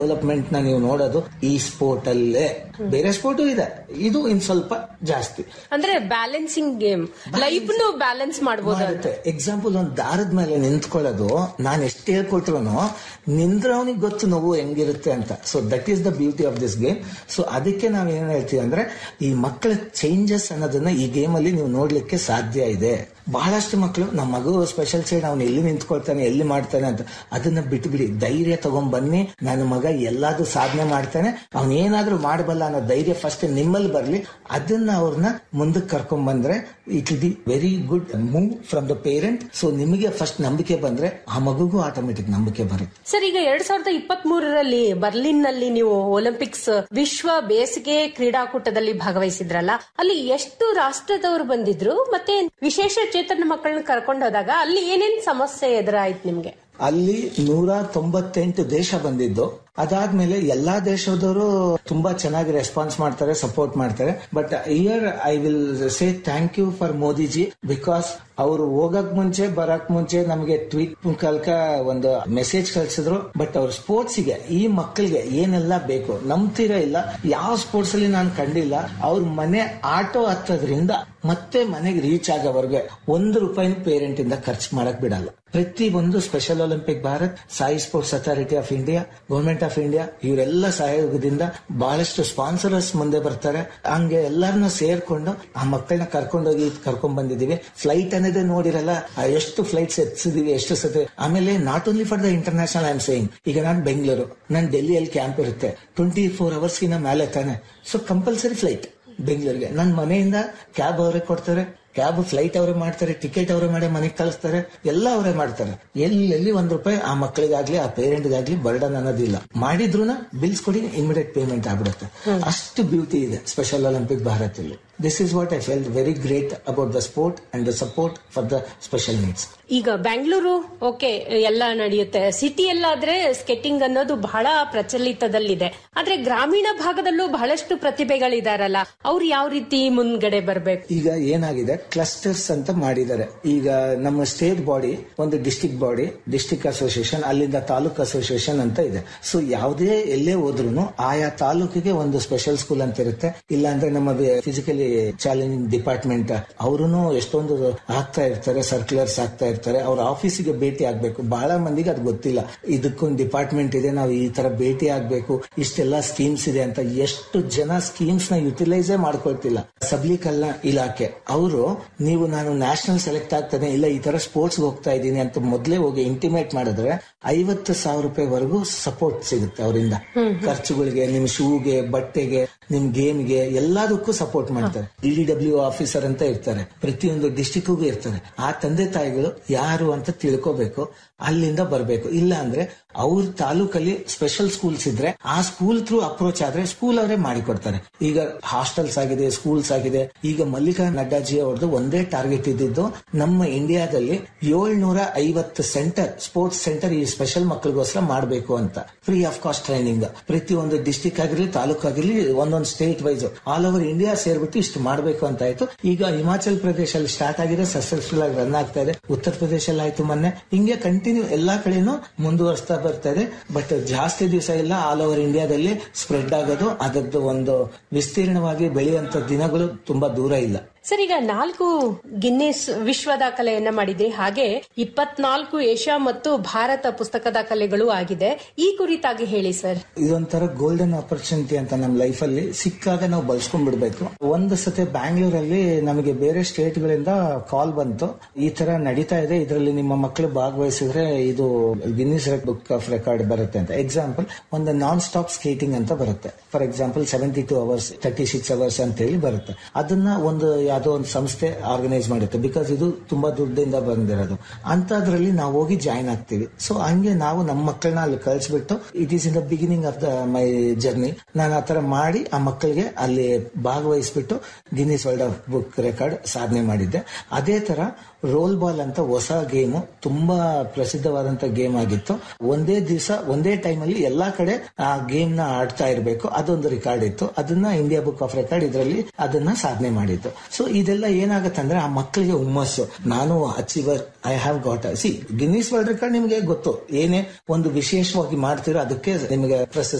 development ನ ನೀವು ನೋಡೋದು ಈ ಸ್ಪೋರ್ಟ್ ಅಲ್ಲೇ ಬೇರೆ ಸ್ಪೋರ್ಟು ಇದೆ ಇದು ಇನ್ ಸ್ವಲ್ಪ ಜಾಸ್ತಿ ಅಂದ್ರೆ ಬ್ಯಾಲೆನ್ಸಿಂಗ್ ಗೇಮ್ ಲೈಫ್ ಬ್ಯಾಲೆನ್ಸ್ ಮಾಡಬಹುದು ಮಾಡುತ್ತೆ ಎಕ್ಸಾಂಪಲ್ ಒಂದು ದಾರದ ಮೇಲೆ ನಿಂತ್ಕೊಳ್ಳೋದು ನಾನು ಎಷ್ಟು ಹೇಳ್ಕೊಟ್ರು ನಿಂದ್ರವನಿಗೆ ಗೊತ್ತು ನೋವು ಹೆಂಗಿರುತ್ತೆ ಅಂತ so that is the beauty of this game so ಅದಕ್ಕೆ ನಾವ್ ಏನ್ ಹೇಳ್ತೀವಿ ಅಂದ್ರೆ ಈ ಮಕ್ಕಳ ಚೇಂಜಸ್ ಅನ್ನೋದನ್ನ ಈ ಗೇಮ್ ಅಲ್ಲಿ ನೀವು ನೋಡ್ಲಿಕ್ಕೆ ಸಾಧ್ಯ ಇದೆ ಬಹಳಷ್ಟು ಮಕ್ಕಳು ನಮ್ಮ ಮಗು ಸ್ಪೆಷಲ್ ಸೈಡ್ ಅವ್ನು ಎಲ್ಲಿ ನಿಂತ್ಕೊಳ್ತಾನೆ ಎಲ್ಲಿ ಮಾಡ್ತಾನೆ ಅಂತ ಅದನ್ನ ಬಿಟ್ಬಿಡಿ ಧೈರ್ಯ ತಗೊಂಡ್ ಬನ್ನಿ ನನ್ನ ಮಗ ಎಲ್ಲಾದ್ರೂ ಸಾಧನೆ ಮಾಡ್ತಾನೆ ಅವ್ನ್ ಏನಾದ್ರೂ ಮಾಡಬಲ್ಲ ಅನ್ನೋ ಧೈರ್ಯ ಫಸ್ಟ್ ನಿಮ್ಮಲ್ಲಿ ಬರ್ಲಿ ಅದನ್ನ ಅವ್ರನ್ನ ಮುಂದಕ್ಕೆ ಕರ್ಕೊಂಡ್ ಬಂದ್ರೆ it will be very good move from the parent so ನಿಮಗೆ ಫಸ್ಟ್ ನಂಬಿಕೆ ಬಂದ್ರೆ ಆ ಮಗುಗೂ ಆಟೋಮೆಟಿಕ್ ನಂಬಿಕೆ ಬರುತ್ತೆ ಸರ್ ಈಗ ಎರಡ್ ಸಾವಿರದ ಇಪ್ಪತ್ತ್ ಮೂರರಲ್ಲಿ ಬರ್ಲಿನ್ ನಲ್ಲಿ ನೀವು ಒಲಿಂಪಿಕ್ಸ್ ವಿಶ್ವ ಬೇಸಿಗೆ ಕ್ರೀಡಾಕೂಟದಲ್ಲಿ ಭಾಗವಹಿಸಿದ್ರಲ್ಲ ಅಲ್ಲಿ ಎಷ್ಟು ರಾಷ್ಟ್ರದವರು ಬಂದಿದ್ರು ಮತ್ತೆ ವಿಶೇಷ ಚೇತನ ಮಕ್ಕಳನ್ನ ಕರ್ಕೊಂಡು ಹೋದಾಗ ಅಲ್ಲಿ ಏನೇನ್ ಸಮಸ್ಯೆ ಎದುರಾಯ್ತು ನಿಮ್ಗೆ ಅಲ್ಲಿ ನೂರ ತೊಂಬತ್ತೆಂಟು ದೇಶ ಬಂದಿದ್ದು ಅದಾದ್ಮೇಲೆ ಎಲ್ಲಾ ದೇಶದವರು ತುಂಬಾ ಚೆನ್ನಾಗಿ ರೆಸ್ಪಾನ್ಸ್ ಮಾಡ್ತಾರೆ ಸಪೋರ್ಟ್ ಮಾಡ್ತಾರೆ but year I will say thank you for Modiji because ಅವರು ಹೋಗಕ್ ಮುಂಚೆ ಬರಕ್ ಮುಂಚೆ ನಮಗೆ ಟ್ವೀಟ್ ಮುಖಾಲ್ಕ ಒಂದು ಮೆಸೇಜ್ ಕಳ್ಸಿದ್ರು ಬಟ್ ಅವ್ರ ಸ್ಪೋರ್ಟ್ಸ್ ಗೆ ಈ ಮಕ್ಕಳಿಗೆ ಏನೆಲ್ಲ ಬೇಕು ನಂಬ್ತೀರಾ ಇಲ್ಲ ಯಾವ ಸ್ಪೋರ್ಟ್ಸ್ ಅಲ್ಲಿ ನಾನು ಕಂಡಿಲ್ಲ ಅವ್ರ ಮನೆ ಆಟೋ ಹತ್ತದ್ರಿಂದ ಮತ್ತೆ ಮನೆಗೆ ರೀಚ್ ಆಗೋವರೆಗೆ ಒಂದು ರೂಪಾಯಿ ಪೇರೆಂಟ್ ಇಂದ ಖರ್ಚು ಮಾಡಕ್ ಬಿಡಲ್ಲ ಪ್ರತಿ ಒಂದು special Olympic Bharat SAI sports authority of India government of India ಇವರೆಲ್ಲ ಸಹಯೋಗದಿಂದ ಬಹಳಷ್ಟು ಸ್ಪಾನ್ಸರರ್ಸ್ ಮುಂದೆ ಬರ್ತಾರೆ ಹಂಗೆ ಎಲ್ಲರನ್ನ ಸೇರ್ಕೊಂಡು ಆ ಮಕ್ಕಳನ್ನ ಕರ್ಕೊಂಡೋಗಿ ಕರ್ಕೊಂಡ್ ಬಂದಿದೀವಿ ಫ್ಲೈಟ್ ಅನ್ನೋದೇ ನೋಡಿರಲ್ಲ ಆ ಎಷ್ಟು ಫ್ಲೈಟ್ಸ್ ಎತ್ಸಿದೀವಿ ಎಷ್ಟು ಸತಿ ಆಮೇಲೆ not only for the international I am saying ಈಗ ನಾನು ಬೆಂಗಳೂರು ನಾನು ಡೆಲ್ಲಿಯಲ್ಲಿ ಕ್ಯಾಂಪ್ ಇರುತ್ತೆ ಟ್ವೆಂಟಿ ಫೋರ್ ಅವರ್ಸ್ಗಿನ ಮೇಲೆ ತಾನೆ ಸೊ ಕಂಪಲ್ಸರಿ ಫ್ಲೈಟ್ ಬೆಂಗಳೂರಿಗೆ ನನ್ನ ಮನೆಯಿಂದ ಕ್ಯಾಬ್ ಅವರೇ ಕೊಡ್ತಾರೆ ಕ್ಯಾಬ್ ಫ್ಲೈಟ್ ಅವರೇ ಮಾಡ್ತಾರೆ ಟಿಕೆಟ್ ಅವರೇ ಮಾಡಿ ಮನೆಗೆ ಕಳಿಸ್ತಾರೆ ಎಲ್ಲ ಅವರೇ ಮಾಡ್ತಾರೆ ಎಲ್ಲೆಲ್ಲಿ ಒಂದ್ ರೂಪಾಯಿ ಆ ಮಕ್ಕಳಿಗಾಗ್ಲಿ ಆ ಪೇರೆಂಟ್ಗಾಗ್ಲಿ ಬರ್ಡನ್ ಅನ್ನೋದಿಲ್ಲ ಮಾಡಿದ್ರು ಬಿಲ್ಸ್ ಕೊಡಿ ಇಮಿಡಿಯೇಟ್ ಪೇಮೆಂಟ್ ಆಗ್ಬಿಡುತ್ತೆ ಅಷ್ಟು ಬ್ಯೂಟಿ ಇದೆ ಸ್ಪೆಷಲ್ ಒಲಿಂಪಿಕ್ ಭಾರತದಲ್ಲಿ this is what I felt very great about the sport and the support for the special needs ಈಗ ಬೆಂಗಳೂರು ಓಕೆ ಎಲ್ಲ ನಡೆಯುತ್ತೆ ಸಿಟಿಯಲ್ಲಾದ್ರೆ ಸ್ಕೆಟಿಂಗ್ ಅನ್ನೋದು ಬಹಳ ಪ್ರಚಲಿತದಲ್ಲಿದೆ ಆದ್ರೆ ಗ್ರಾಮೀಣ ಭಾಗದಲ್ಲೂ ಬಹಳಷ್ಟು ಪ್ರತಿಭೆಗಳಿದಾರಲ್ಲ ಅವ್ರು ಯಾವ ರೀತಿ ಮುಂದ್ಗಡೆ ಬರ್ಬೇಕು ಈಗ ಏನಾಗಿದೆ ಕ್ಲಸ್ಟರ್ಸ್ ಅಂತ ಮಾಡಿದ್ದಾರೆ ಈಗ ನಮ್ಮ ಸ್ಟೇಟ್ ಬಾಡಿ ಒಂದು ಡಿಸ್ಟಿಕ್ ಬಾಡಿ ಡಿಸ್ಟಿಕ್ ಅಸೋಸಿಯೇಷನ್ ಅಲ್ಲಿಂದ ತಾಲೂಕ್ ಅಸೋಸಿಯೇಷನ್ ಅಂತ ಇದೆ ಸೊ ಯಾವುದೇ ಎಲ್ಲೇ ಹೋದ್ರು ಆಯಾ ತಾಲೂಕಿಗೆ ಒಂದು ಸ್ಪೆಷಲ್ ಸ್ಕೂಲ್ ಅಂತ ಇರುತ್ತೆ ಇಲ್ಲ ಅಂದ್ರೆ ನಮ್ಮ ಫಿಸಿಕಲಿ ಚಾಲೆಂಜಿಂಗ್ ಡಿಪಾರ್ಟ್ಮೆಂಟ್ ಅವರು ಎಷ್ಟೊಂದು ಹಾಕ್ತಾ ಇರ್ತಾರೆ ಸರ್ಕ್ಯುಲರ್ಸ್ ಹಾಕ್ತಾ ಇರ್ತಾರೆ ಅವ್ರ ಆಫೀಸಿಗೆ ಭೇಟಿ ಆಗ್ಬೇಕು ಬಹಳ ಮಂದಿಗೆ ಅದು ಗೊತ್ತಿಲ್ಲ ಇದಕ್ಕೊಂದು ಡಿಪಾರ್ಟ್ಮೆಂಟ್ ಇದೆ ನಾವು ಈ ತರ ಭೇಟಿ ಆಗ್ಬೇಕು ಇಷ್ಟೆಲ್ಲ ಸ್ಕೀಮ್ಸ್ ಇದೆ ಅಂತ ಎಷ್ಟು ಜನ ಸ್ಕೀಮ್ಸ್ ನ ಯುಟಿಲೈಸೇ ಮಾಡ್ಕೊಳ್ತಿಲ್ಲ ಸಬಲೀಕರಣ ಇಲಾಖೆ ಅವರು ನೀವು ನಾನು ನ್ಯಾಷನಲ್ ಸೆಲೆಕ್ಟ್ ಆಗ್ತಾನೆ ಇಲ್ಲ ಈ ತರ ಸ್ಪೋರ್ಟ್ಸ್ ಹೋಗ್ತಾ ಇದ್ದೀನಿ ಅಂತ ಮೊದಲೇ ಹೋಗಿ ಇಂಟಿಮೇಟ್ ಮಾಡಿದ್ರೆ ಐವತ್ತು ಸಾವಿರ ರೂಪಾಯಿವರೆಗೂ ಸಪೋರ್ಟ್ ಸಿಗುತ್ತೆ ಅವರಿಂದ ಖರ್ಚುಗಳಿಗೆ ನಿಮ್ ಶೂಗೆ ಬಟ್ಟೆಗೆ ನಿಮ್ ಗೇಮ್ಗೆ ಎಲ್ಲದಕ್ಕೂ ಸಪೋರ್ಟ್ ಮಾಡ್ತಾರೆ ಡಿ ಡಬ್ಲ್ಯೂ ಆಫೀಸರ್ ಅಂತ ಇರ್ತಾರೆ ಪ್ರತಿಯೊಂದು ಡಿಸ್ಟಿಕ್ಗೂ ಇರ್ತಾರೆ ಆ ತಂದೆ ತಾಯಿಗಳು ಯಾರು ಅಂತ ತಿಳ್ಕೋಬೇಕು ಅಲ್ಲಿಂದ ಬರಬೇಕು ಇಲ್ಲ ಅಂದ್ರೆ ಅವ್ರ ತಾಲೂಕಲ್ಲಿ ಸ್ಪೆಷಲ್ ಸ್ಕೂಲ್ಸ್ ಇದ್ರೆ ಆ ಸ್ಕೂಲ್ ಥ್ರೂ ಅಪ್ರೋಚ್ ಆದ್ರೆ ಸ್ಕೂಲ್ ಅವರೇ ಮಾಡಿಕೊಡ್ತಾರೆ ಈಗ ಹಾಸ್ಟೆಲ್ಸ್ ಆಗಿದೆ ಸ್ಕೂಲ್ಸ್ ಆಗಿದೆ ಈಗ ಮಲ್ಲಿಕಾ ನಡ್ಡಾಜಿ ಅವ್ರದ್ದು ಒಂದೇ ಟಾರ್ಗೆಟ್ ಇದ್ದಿದ್ದು ನಮ್ಮ ಇಂಡಿಯಾದಲ್ಲಿ ಏಳ್ನೂರ ಐವತ್ತು ಸೆಂಟರ್ ಸ್ಪೋರ್ಟ್ಸ್ ಸೆಂಟರ್ ಈ ಸ್ಪೆಷಲ್ ಮಕ್ಕಳಿಗೋಸ್ಕರ ಮಾಡಬೇಕು ಅಂತ ಫ್ರೀ ಆಫ್ ಕಾಸ್ಟ್ ಟ್ರೈನಿಂಗ್ ಪ್ರತಿ ಒಂದು ಡಿಸ್ಟಿಕ್ ಆಗಿರ್ಲಿ ತಾಲೂಕ್ ಆಗಿರ್ಲಿ ಒಂದೊಂದು state wise all over India ಸೇರ್ಬಿಟ್ಟು ಇಷ್ಟು ಮಾಡಬೇಕು ಅಂತ ಆಯ್ತು ಈಗ ಹಿಮಾಚಲ್ ಪ್ರದೇಶಲ್ಲಿ ಸ್ಟಾರ್ಟ್ ಆಗಿದೆ ಸಕ್ಸಸ್ಫುಲ್ ಆಗಿ ರನ್ ಆಗ್ತಾ ಇದೆ ಉತ್ತರ ಪ್ರದೇಶಲ್ಲಿ ಆಯ್ತು ಮೊನ್ನೆ ಹಿಂಗೆ ಕಂಟಿನ್ಯೂ ಎಲ್ಲಾ ಕಡೆನೂ ಮುಂದುವರಿಸ್ತಾ ಬರ್ತಾ ಇದೆ ಬಟ್ ಜಾಸ್ತಿ ದಿವಸ ಇಲ್ಲ ಆಲ್ ಓವರ್ ಇಂಡಿಯಾದಲ್ಲಿ ಸ್ಪ್ರೆಡ್ ಆಗೋದು ಅದರದ್ದು ಒಂದು ವಿಸ್ತೀರ್ಣವಾಗಿ ಬೆಳೆಯುವಂತ ದಿನಗಳು ತುಂಬಾ ದೂರ ಇಲ್ಲ ಸರ್ ಈಗ ನಾಲ್ಕು ಗಿನ್ನಿಸ್ ವಿಶ್ವ ದಾಖಲೆಯನ್ನ ಮಾಡಿದ್ರಿ ಹಾಗೆ ಇಪ್ಪತ್ನಾಲ್ಕು ಏಷ್ಯಾ ಮತ್ತು ಭಾರತ ಪುಸ್ತಕ ದಾಖಲೆಗಳು ಆಗಿದೆ ಈ ಕುರಿತಾಗಿ ಹೇಳಿ ಸರ್ ಇದೊಂಥರ ಗೋಲ್ಡನ್ ಆಪರ್ಚುನಿಟಿ ಅಂತ ನಮ್ಮ ಲೈಫ್ ಅಲ್ಲಿ ಸಿಕ್ಕಾಗ ನಾವು ಬಳಸ್ಕೊಂಡ್ ಬಿಡ್ಬೇಕು ಒಂದು ಸತಿ ಬ್ಯಾಂಗ್ಳೂರಲ್ಲಿ ನಮಗೆ ಬೇರೆ ಸ್ಟೇಟ್ ಗಳಿಂದ ಕಾಲ್ ಬಂತು ಈ ತರ ನಡೀತಾ ಇದೆ ಇದರಲ್ಲಿ ನಿಮ್ಮ ಮಕ್ಕಳು ಭಾಗವಹಿಸಿದ್ರೆ ಇದು ಗಿನ್ನಿಸ್ ಬುಕ್ ಆಫ್ ರೆಕಾರ್ಡ್ ಬರುತ್ತೆ ಅಂತ ಎಕ್ಸಾಂಪಲ್ ಒಂದು ನಾನ್ ಸ್ಟಾಪ್ ಸ್ಕೇಟಿಂಗ್ ಅಂತ ಬರುತ್ತೆ for example seventy two hours thirty six hours ಅಂತ ಹೇಳಿ ಬರುತ್ತೆ ಅದನ್ನ ಒಂದು ಯಾವುದೋ ಒಂದು ಸಂಸ್ಥೆ ಆರ್ಗನೈಸ್ ಮಾಡುತ್ತೆ ಬಿಕಾಸ್ ಇದು ತುಂಬಾ ದುಡ್ಡಿಂದ ಬಂದಿರೋದು ಅಂತದ್ರಲ್ಲಿ ನಾವು ಹೋಗಿ ಜಾಯ್ನ್ ಆಗ್ತೀವಿ ಸೊ ಹಂಗೆ ನಾವು ನಮ್ಮ ಮಕ್ಕಳನ್ನ ಅಲ್ಲಿ ಕಳಿಸ್ಬಿಟ್ಟು it is in the beginning of the my journey ನಾನು ಆತರ ಮಾಡಿ ಆ ಮಕ್ಕಳಿಗೆ ಅಲ್ಲಿ ಭಾಗವಹಿಸ್ಬಿಟ್ಟು Guinness world of book record ಸಾಧನೆ ಮಾಡಿದ್ದೆ ಅದೇ ತರ ರೋಲ್ ಬಾಲ್ ಅಂತ ಹೊಸ ಗೇಮ್ ತುಂಬಾ ಪ್ರಸಿದ್ಧವಾದಂತ ಗೇಮ್ ಆಗಿತ್ತು ಒಂದೇ ದಿವಸ ಒಂದೇ ಟೈಮ್ ಅಲ್ಲಿ ಎಲ್ಲಾ ಕಡೆ ಆ ಗೇಮ್ ನ ಆಡ್ತಾ ಇರಬೇಕು ಅದೊಂದು ರೆಕಾರ್ಡ್ ಇತ್ತು ಅದನ್ನ ಇಂಡಿಯಾ ಬುಕ್ ಆಫ್ ರೆಕಾರ್ಡ್ ಇದರಲ್ಲಿ ಅದನ್ನ ಸಾಧನೆ ಮಾಡಿತ್ತು ಸೊ ಇದೆಲ್ಲ ಏನಾಗತ್ತಂದ್ರೆ ಆ ಮಕ್ಕಳಿಗೆ ಹುಮ್ಮಸ್ಸು ನಾನು achiever I have got see Guinness world record ನಿಮಗೆ ಗೊತ್ತು ಏನೇ ಒಂದು ವಿಶೇಷವಾಗಿ ಮಾಡ್ತಿರೋ ಅದಕ್ಕೆ ನಿಮಗೆ ಪ್ರಶಸ್ತಿ